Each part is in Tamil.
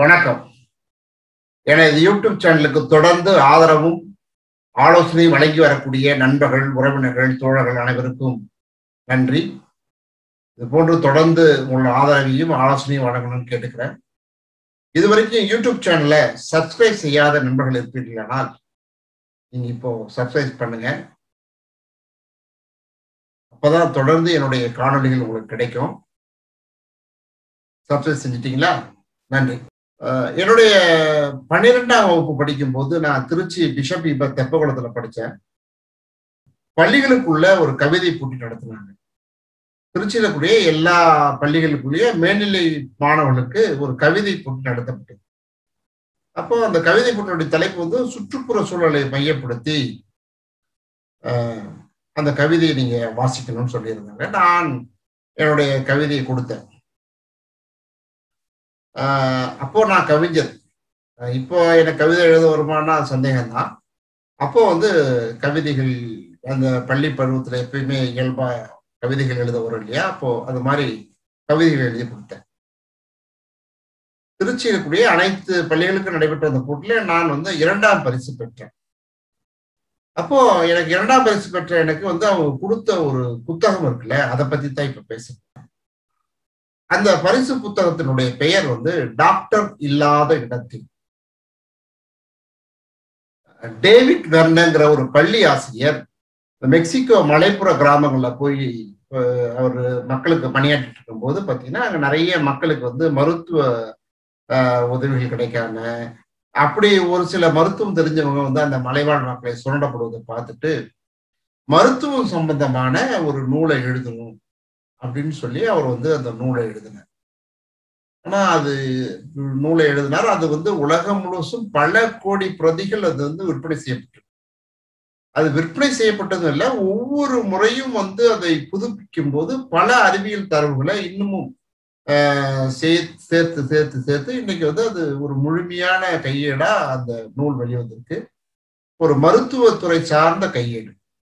வணக்கம் எனது யூடியூப் சேனலுக்கு தொடர்ந்து ஆதரவும் ஆலோசனையும் வழங்கி வரக்கூடிய நண்பர்கள் உறவினர்கள் தோழர்கள் அனைவருக்கும் நன்றி இது போன்று தொடர்ந்து உங்கள் ஆதரவையும் ஆலோசனையும் வழங்கணும்னு கேட்டுக்கிறேன் இது வரைக்கும் யூடியூப் சேனலை சப்ஸ்கிரைப் செய்யாத நண்பர்கள் இருப்பீர்களானால் நீங்க இப்போ சப்ஸ்கிரைப் பண்ணுங்க அப்பதான் தொடர்ந்து என்னுடைய காணொலிகள் உங்களுக்கு கிடைக்கும் சப்ஸ்கிரைப் செஞ்சிட்டீங்களா நன்றி என்னுடைய பன்னிரெண்டாம் வகுப்பு படிக்கும் போது நான் திருச்சி பிஷப் இப்ப தெப்பகுளத்துல படித்தேன் பள்ளிகளுக்குள்ள ஒரு கவிதை போட்டி நடத்தினாங்க திருச்சியில கூடிய எல்லா பள்ளிகளுக்குள்ளேயே மேல்நிலை மாணவர்களுக்கு ஒரு கவிதை போட்டி நடத்தப்பட்டது அப்போ அந்த கவிதை போட்டியுடைய தலைப்பு வந்து சுற்றுப்புற சூழலை மையப்படுத்தி அந்த கவிதையை நீங்க வாசிக்கணும்னு சொல்லியிருந்தாங்க நான் என்னுடைய கவிதையை கொடுத்தேன் அப்போ நான் கவிஞர் இப்போ எனக்கு கவிதை எழுத வருமானா சந்தேகம்தான் அப்போ வந்து கவிதைகள் அந்த பள்ளி பருவத்துல எப்பயுமே இயல்பா கவிதைகள் எழுத வரும் இல்லையா அப்போ அது மாதிரி கவிதைகள் எழுதி கொடுத்தேன் திருச்சியில் கூடிய அனைத்து பள்ளிகளுக்கும் நடைபெற்ற அந்த போட்டியில நான் வந்து இரண்டாம் பரிசு பெற்றேன் அப்போ எனக்கு இரண்டாம் பரிசு பெற்ற எனக்கு வந்து அவங்க கொடுத்த ஒரு புத்தகம் இருக்குல்ல அதை பத்தி தான் இப்ப பேசுறேன் அந்த பரிசு புத்தகத்தினுடைய பெயர் வந்து டாக்டர் இல்லாத இடத்தில் டேவிட் வெர்னங்கிற ஒரு பள்ளி ஆசிரியர் மெக்சிகோ மலைப்புற கிராமங்கள்ல போய் அவர் மக்களுக்கு பணியாற்றிட்டு இருக்கும் போது பார்த்தீங்கன்னா அங்கே நிறைய மக்களுக்கு வந்து மருத்துவ உதவிகள் கிடைக்காம அப்படி ஒரு சில மருத்துவம் தெரிஞ்சவங்க வந்து அந்த மலைவாழ் மக்களை சுரண்டப்படுவதை பார்த்துட்டு மருத்துவம் சம்பந்தமான ஒரு நூலை எழுதணும் அப்படின்னு சொல்லி அவர் வந்து அந்த நூலை எழுதினார் ஆனா அது நூலை எழுதினார் அது வந்து உலகம் முழுசும் பல கோடி பிரதிகள் அது வந்து விற்பனை செய்யப்பட்டு அது விற்பனை செய்யப்பட்டதும் இல்லை ஒவ்வொரு முறையும் வந்து அதை புதுப்பிக்கும் போது பல அறிவியல் தரவுகளை இன்னமும் சேர்த்து சேர்த்து சேர்த்து இன்னைக்கு வந்து அது ஒரு முழுமையான கையேடா அந்த நூல் வெளிவந்திருக்கு ஒரு மருத்துவத்துறை சார்ந்த கையேடு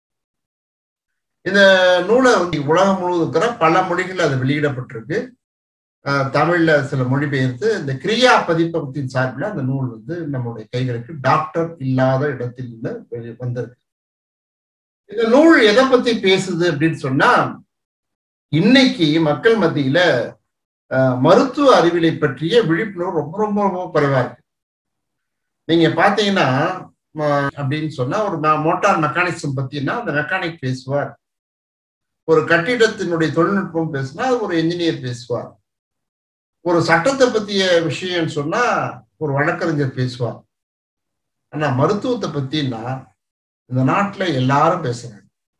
இந்த நூலை வந்து உலகம் முழுவதும் இருக்கிற பல மொழிகள் அது வெளியிடப்பட்டிருக்கு தமிழ்ல சில மொழிபெயர்த்து இந்த கிரியா பதிப்பகத்தின் சார்பில் அந்த நூல் வந்து நம்மளுடைய கைகளுக்கு டாக்டர் இல்லாத இடத்தில் இருந்து வந்திருக்கு இந்த நூல் எதை பத்தி பேசுது அப்படின்னு சொன்னா இன்னைக்கு மக்கள் மத்தியில மருத்துவ அறிவியலை பற்றிய விழிப்புணர்வு ரொம்ப ரொம்ப ரொம்ப குறைவா இருக்கு நீங்க பாத்தீங்கன்னா அப்படின்னு சொன்னா ஒரு மோட்டார் மெக்கானிசம் பத்தினா அந்த மெக்கானிக் பேசுவார் ஒரு கட்டிடத்தினுடைய தொழில்நுட்பம் பேசுனா அது ஒரு என்ஜினியர் பேசுவார் ஒரு சட்டத்தை பத்திய விஷயம் சொன்னா ஒரு வழக்கறிஞர் பேசுவார் ஆனா மருத்துவத்தை பத்தினா இந்த நாட்டுல எல்லாரும் பேசுறாங்க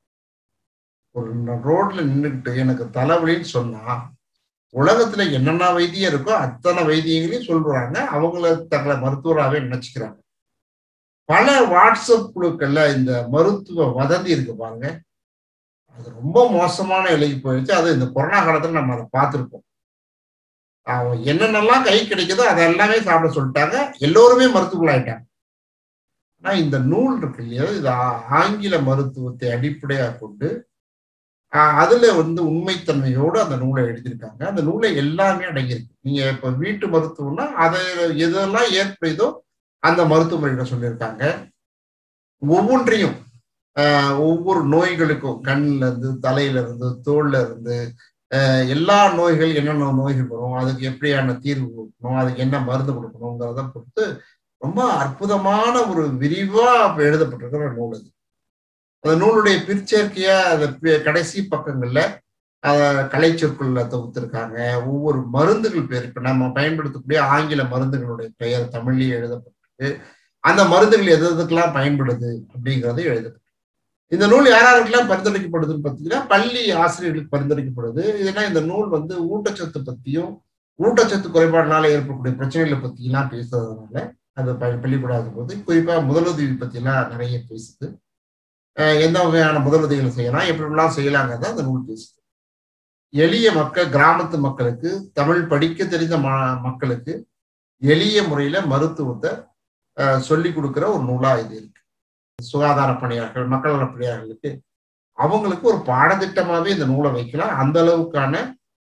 ஒரு ரோட்ல நின்றுக்கிட்டு எனக்கு தலைவலின்னு சொன்னா உலகத்துல என்னென்ன வைத்தியம் இருக்கோ அத்தனை வைத்தியங்களையும் சொல்றாங்க அவங்கள தங்களை மருத்துவராகவே நினைச்சுக்கிறாங்க பல வாட்ஸ்அப் குழுக்கள்ல இந்த மருத்துவ வதந்தி இருக்கு பாருங்க அது ரொம்ப மோசமான நிலைக்கு போயிடுச்சு அது இந்த கொரோனா காலத்துல நம்ம அதை பார்த்துருப்போம் அவன் என்னென்னலாம் கை கிடைக்குதோ அதெல்லாமே சாப்பிட சொல்லிட்டாங்க எல்லோருமே மருத்துவர்களாயிட்டாங்க ஆனா இந்த நூல் இருக்கு இல்லையா இது ஆங்கில மருத்துவத்தை அடிப்படையாக கொண்டு அதுல வந்து உண்மைத்தன்மையோடு அந்த நூலை எழுதியிருக்காங்க அந்த நூலை எல்லாமே அடங்கியிருக்கு நீங்க இப்ப வீட்டு மருத்துவம்னா அதை எதெல்லாம் ஏற்படுதோ அந்த மருத்துவ முறைகளை சொல்லியிருக்காங்க ஒவ்வொன்றையும் ஒவ்வொரு நோய்களுக்கும் கண்ணுல இருந்து தலையில இருந்து தோல்ல இருந்து எல்லா நோய்கள் என்னென்ன நோய்கள் வரும் அதுக்கு எப்படியான தீர்வு கொடுக்கணும் அதுக்கு என்ன மருந்து கொடுக்கணுங்கிறத பொறுத்து ரொம்ப அற்புதமான ஒரு விரிவா எழுதப்பட்டிருக்கிற நூல் அது அந்த நூலுடைய பிற்சேர்க்கையா அந்த கடைசி பக்கங்கள்ல கலை சொற்கள்ல தொகுத்திருக்காங்க ஒவ்வொரு மருந்துகள் பேர் இப்ப நம்ம பயன்படுத்தக்கூடிய ஆங்கில மருந்துகளுடைய பெயர் தமிழ்லயே எழுதப்பட்டிருக்கு அந்த மருந்துகள் எது எதுக்கெல்லாம் பயன்படுது அப்படிங்கிறது எழுதப்பட்டு இந்த நூல் யாராருக்கெல்லாம் பரிந்துரைக்கப்படுதுன்னு பார்த்தீங்கன்னா பள்ளி ஆசிரியர்களுக்கு பரிந்துரைக்கப்படுது இதுனா இந்த நூல் வந்து ஊட்டச்சத்து பத்தியும் ஊட்டச்சத்து குறைபாடுனால ஏற்படக்கூடிய பிரச்சனைகளை பத்தியெல்லாம் பேசுறதுனால அது பள்ளிக்கூடாத போது குறிப்பா முதலுதவி பத்தியெல்லாம் நிறைய பேசுது எந்த வகையான முதலுதவிகளை செய்யலாம் எப்படிலாம் செய்யலாங்கிறத அந்த நூல் பேசுது எளிய மக்கள் கிராமத்து மக்களுக்கு தமிழ் படிக்க தெரிந்த மக்களுக்கு எளிய முறையில மருத்துவத்தை சொல்லி கொடுக்குற ஒரு நூலா இது இருக்கு சுகாதார பணியாளர்கள் மக்கள் நல பணியாளர்களுக்கு அவங்களுக்கு ஒரு பாடத்திட்டமாவே இந்த நூலை வைக்கலாம் அந்த அளவுக்கான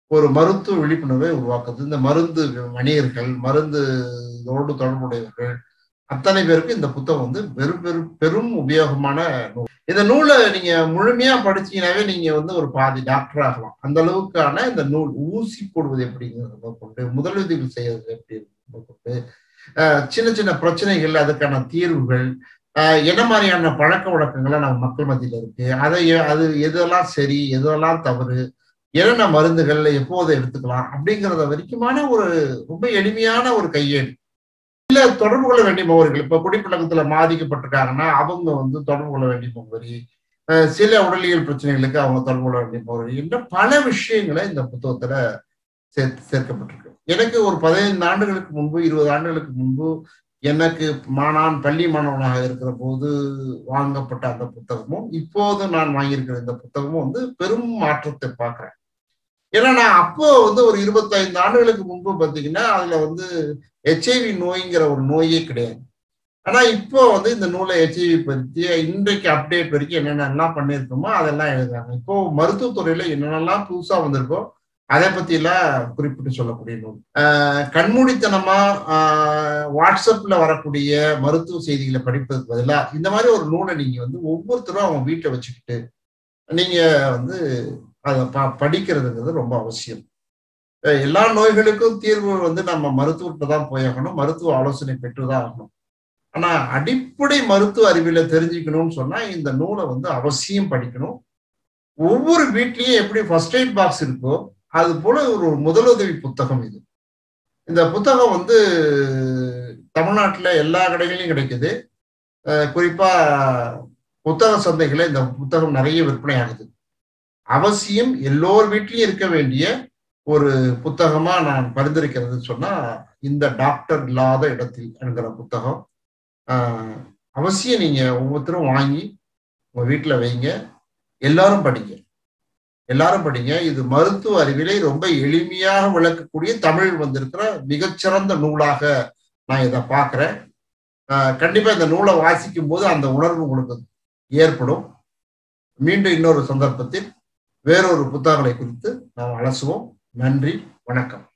ஒரு மருத்துவ விழிப்புணர்வை உருவாக்குது இந்த மருந்து வணிகர்கள் மருந்து இதோடு தொடர்புடையவர்கள் அத்தனை பேருக்கு இந்த புத்தகம் வந்து பெரும் பெரும் பெரும் உபயோகமான நூல் இந்த நூலை நீங்க முழுமையா படிச்சீங்கன்னாவே நீங்க வந்து ஒரு பாதி டாக்டர் ஆகலாம் அந்த அளவுக்கான இந்த நூல் ஊசி போடுவது எப்படிங்கிறத கொண்டு முதலுதவி செய்யறது எப்படி கொண்டு சின்ன சின்ன பிரச்சனைகள் அதுக்கான தீர்வுகள் என்ன மாதிரியான பழக்க வழக்கங்களை நம்ம மக்கள் மத்தியில இருக்கு அதை அது எதெல்லாம் சரி எதெல்லாம் தவறு என்னென்ன மருந்துகள் எப்போதை எடுத்துக்கலாம் அப்படிங்கிறத வரைக்குமான ஒரு ரொம்ப எளிமையான ஒரு கையேடு இல்ல தொடர்பு கொள்ள வேண்டிய முகவரிகள் இப்ப குடிப்பழக்கத்துல பாதிக்கப்பட்டிருக்காங்கன்னா அவங்க வந்து தொடர்பு கொள்ள வேண்டிய முகவரி சில உடலியல் பிரச்சனைகளுக்கு அவங்க தொடர்பு கொள்ள வேண்டிய முகவரி என்ற பல விஷயங்களை இந்த புத்தகத்துல சேர்த்து சேர்க்கப்பட்டிருக்கு எனக்கு ஒரு பதினைந்து ஆண்டுகளுக்கு முன்பு இருபது ஆண்டுகளுக்கு முன்பு எனக்கு மாணான் பள்ளி மாணவனாக இருக்கிற போது வாங்கப்பட்ட அந்த புத்தகமும் இப்போது நான் வாங்கியிருக்கிற இந்த புத்தகமும் வந்து பெரும் மாற்றத்தை பார்க்கிறேன் ஏன்னா நான் அப்போ வந்து ஒரு இருபத்தைந்து ஆண்டுகளுக்கு முன்பு பார்த்தீங்கன்னா அதுல வந்து ஹெச்ஐவி நோய்ங்கிற ஒரு நோயே கிடையாது ஆனா இப்போ வந்து இந்த நூலை ஹெச்ஐவி பற்றி இன்றைக்கு அப்டேட் வரைக்கும் என்னென்னலாம் பண்ணியிருக்கோமோ அதெல்லாம் எழுதுறாங்க இப்போ மருத்துவத்துறையில என்னென்னலாம் புதுசா வந்திருக்கோ அதை பத்தி எல்லாம் குறிப்பிட்டு சொல்லக்கூடிய நூல் கண்மூடித்தனமா வாட்ஸ்அப்ல வரக்கூடிய மருத்துவ செய்திகளை படிப்பதற்கு பதிலாக இந்த மாதிரி ஒரு நூலை நீங்க வந்து ஒவ்வொருத்தரும் அவங்க வீட்டை வச்சுக்கிட்டு நீங்க வந்து அதை ப படிக்கிறதுங்கிறது ரொம்ப அவசியம் எல்லா நோய்களுக்கும் தீர்வு வந்து நம்ம மருத்துவர்கிட்ட தான் போயாகணும் மருத்துவ ஆலோசனை பெற்றுதான் ஆகணும் ஆனா அடிப்படை மருத்துவ அறிவியல தெரிஞ்சுக்கணும்னு சொன்னா இந்த நூலை வந்து அவசியம் படிக்கணும் ஒவ்வொரு வீட்லயும் எப்படி ஃபர்ஸ்ட் எய்ட் பாக்ஸ் இருக்கோ அது போல ஒரு முதலுதவி புத்தகம் இது இந்த புத்தகம் வந்து தமிழ்நாட்டில் எல்லா கடைகளையும் கிடைக்குது குறிப்பா புத்தக சந்தைகளை இந்த புத்தகம் நிறைய விற்பனை ஆகுது அவசியம் எல்லோர் வீட்லயும் இருக்க வேண்டிய ஒரு புத்தகமா நான் பரிந்துரைக்கிறது சொன்னா இந்த டாக்டர் இல்லாத இடத்தில் என்கிற புத்தகம் அவசியம் நீங்க ஒவ்வொருத்தரும் வாங்கி உங்க வீட்டுல வைங்க எல்லாரும் படிங்க எல்லாரும் படிங்க இது மருத்துவ அறிவிலை ரொம்ப எளிமையாக விளக்கக்கூடிய தமிழ் வந்திருக்கிற மிகச்சிறந்த நூலாக நான் இதை பார்க்கிறேன் கண்டிப்பா இந்த நூலை வாசிக்கும் போது அந்த உணர்வு உங்களுக்கு ஏற்படும் மீண்டும் இன்னொரு சந்தர்ப்பத்தில் வேறொரு புத்தகங்களை குறித்து நாம் அலசுவோம் நன்றி வணக்கம்